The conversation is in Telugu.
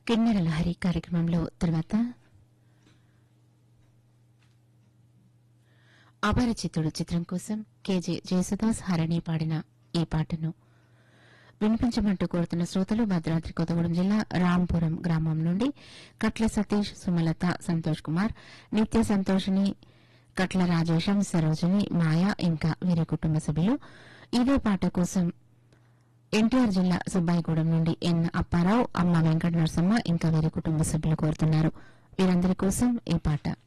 కిన్నెర లహరి కార్యక్రమంలో తర్వాత అపరిచితుడు చిత్రం కోసం కేజే జయసుదాస్ హరణి పాడిన ఈ పాటను వినిపించమంటూ కోరుతున్న శ్రోతలు భద్రాద్రి కొత్తగూడెం జిల్లా రాంపురం గ్రామం నుండి కట్ల సతీష్ సుమలత సంతోష్ కుమార్ నిత్య సంతోషిని కట్ల రాజేశం సరోజిని మాయ ఇంకా వీరి కుటుంబ సభ్యులు ఇదే పాట కోసం ఎన్టీఆర్ జిల్లా సుబ్బాయిగూడెం నుండి ఎన్ అప్పారావు అమ్మ వెంకట నరసమ్మ ఇంకా వీరి కుటుంబ సభ్యులు కోరుతున్నారు వీరందరి కోసం ఈ పాట